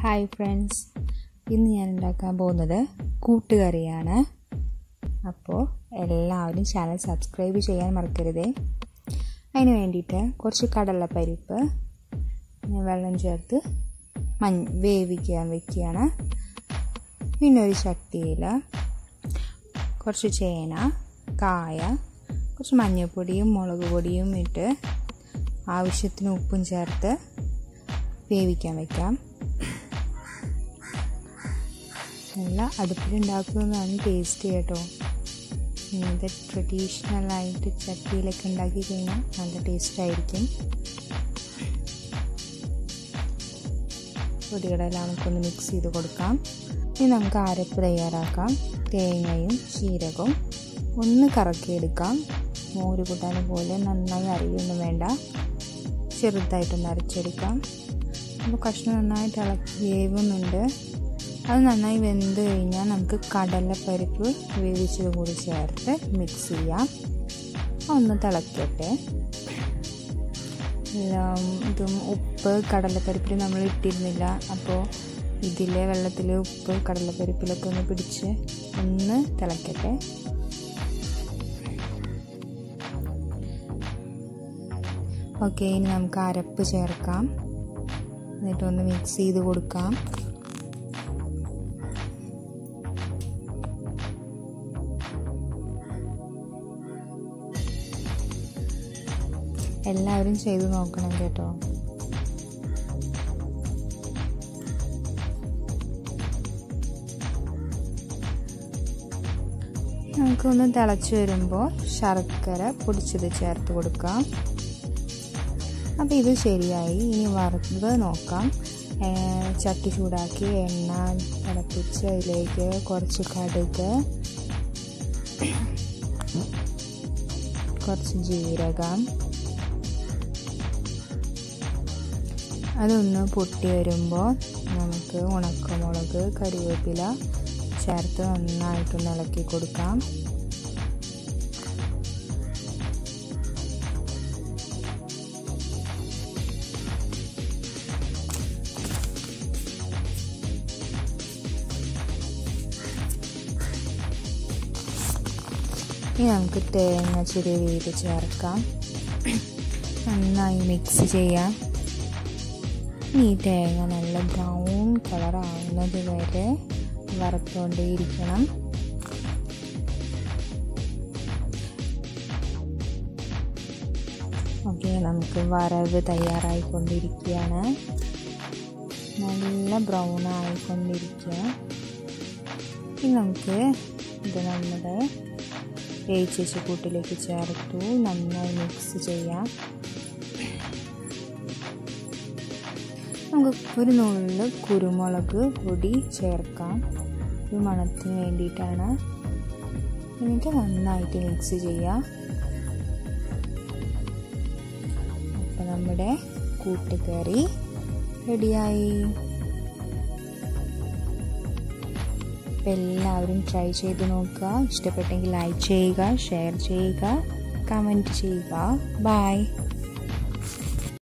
hi friends ഇന്ന് ഞാൻ ഉണ്ടാക്കാൻ പോകുന്നത് കൂട്ടുകറിയാണ് അപ്പോൾ എല്ലാവരും ചാനൽ സബ്സ്ക്രൈബ് ചെയ്യാൻ മറക്കരുതേ അതിന് വേണ്ടിയിട്ട് കുറച്ച് കടലപ്പരിപ്പ് ഞാൻ വെള്ളം ചേർത്ത് മഞ്ഞ വേവിക്കാൻ വെക്കുകയാണ് പിന്നെ ഒരു ചട്ടിയിൽ കുറച്ച് ചേന കായ കുറച്ച് മഞ്ഞൾപ്പൊടിയും മുളക് പൊടിയും ഇട്ട് ആവശ്യത്തിന് ഉപ്പും ചേർത്ത് വേവിക്കാൻ വെക്കാം നല്ല അടുപ്പിലുണ്ടാക്കുന്നതാണ് ടേസ്റ്റ് കേട്ടോ ഇങ്ങനത്തെ ട്രഡീഷണലായിട്ട് ചട്ടിയിലൊക്കെ ഉണ്ടാക്കി കഴിഞ്ഞാൽ നല്ല ടേസ്റ്റ് ആയിരിക്കും പൊടികളെല്ലാം നമുക്കൊന്ന് മിക്സ് ചെയ്ത് കൊടുക്കാം ഇനി നമുക്ക് അരപ്പ് തയ്യാറാക്കാം തേങ്ങയും ജീരകവും ഒന്ന് കറക്കിയെടുക്കാം മോര് കൂട്ടാൻ പോലെ നന്നായി അരിയൊന്നും വേണ്ട ചെറുതായിട്ടൊന്ന് അരച്ചെടുക്കാം അപ്പോൾ കഷ്ണം നന്നായിട്ട് ഇളക്കി വേവുന്നുണ്ട് അത് നന്നായി വെന്ത് കഴിഞ്ഞാൽ നമുക്ക് കടലപ്പരിപ്പ് വേവിച്ചത് കൂടി ചേർത്ത് മിക്സ് ചെയ്യാം ഒന്ന് തിളക്കട്ടെ ഇതും ഉപ്പ് കടലപ്പരിപ്പിൽ നമ്മൾ ഇട്ടിരുന്നില്ല അപ്പോൾ ഇതിലെ വെള്ളത്തിൽ ഉപ്പ് കടലപ്പരിപ്പിലൊക്കെ ഒന്ന് പിടിച്ച് ഒന്ന് തിളക്കട്ടെ ഓക്കെ ഇനി നമുക്ക് അരപ്പ് ചേർക്കാം എന്നിട്ടൊന്ന് മിക്സ് ചെയ്ത് കൊടുക്കാം എല്ലാവരും ചെയ്തു നോക്കണം കേട്ടോ നമുക്കൊന്ന് തിളച്ച് വരുമ്പോൾ ശർക്കര പൊടിച്ചത് ചേർത്ത് കൊടുക്കാം അപ്പോൾ ഇത് ശരിയായി ഇനി വറുത്ത് നോക്കാം ചട്ടി ചൂടാക്കി എണ്ണ തിളപ്പിച്ച് അതിലേക്ക് കുറച്ച് കടുക് കുറച്ച് ജീരകം അതൊന്ന് പൊട്ടി വരുമ്പോൾ നമുക്ക് ഉണക്കമുളക് കറിവേപ്പില ചേർത്ത് നന്നായിട്ടൊന്ന് ഇളക്കി കൊടുക്കാം ഇനി നമുക്ക് തേങ്ങ ചിരവിയിട്ട് ചേർക്കാം നന്നായി മിക്സ് ചെയ്യാം ഈ തേങ്ങ നല്ല ബ്രൗൺ കളർ ആവുന്നത് വരെ വറുത്തുകൊണ്ടേയിരിക്കണം ഓക്കെ നമുക്ക് വറവ് തയ്യാറായിക്കൊണ്ടിരിക്കുകയാണ് നല്ല ബ്രൗൺ ആയിക്കൊണ്ടിരിക്കുക ഇനി നമുക്ക് ഇത് നമ്മുടെ വേവിച്ച കൂട്ടിലേക്ക് ചേർത്തു നന്നായി മിക്സ് ചെയ്യാം നമുക്ക് ഒരു നുള്ളിൽ കുരുമുളക് പൊടി ചേർക്കാം ഒരു മണത്തിന് വേണ്ടിയിട്ടാണ് എന്നിട്ട് നന്നായിട്ട് മിക്സ് ചെയ്യാം അപ്പോൾ നമ്മുടെ കൂട്ടുകറി റെഡിയായി അപ്പോൾ എല്ലാവരും ട്രൈ ചെയ്ത് നോക്കുക ഇഷ്ടപ്പെട്ടെങ്കിൽ ലൈക്ക് ചെയ്യുക ഷെയർ ചെയ്യുക കമൻറ്റ് ചെയ്യുക ബായ്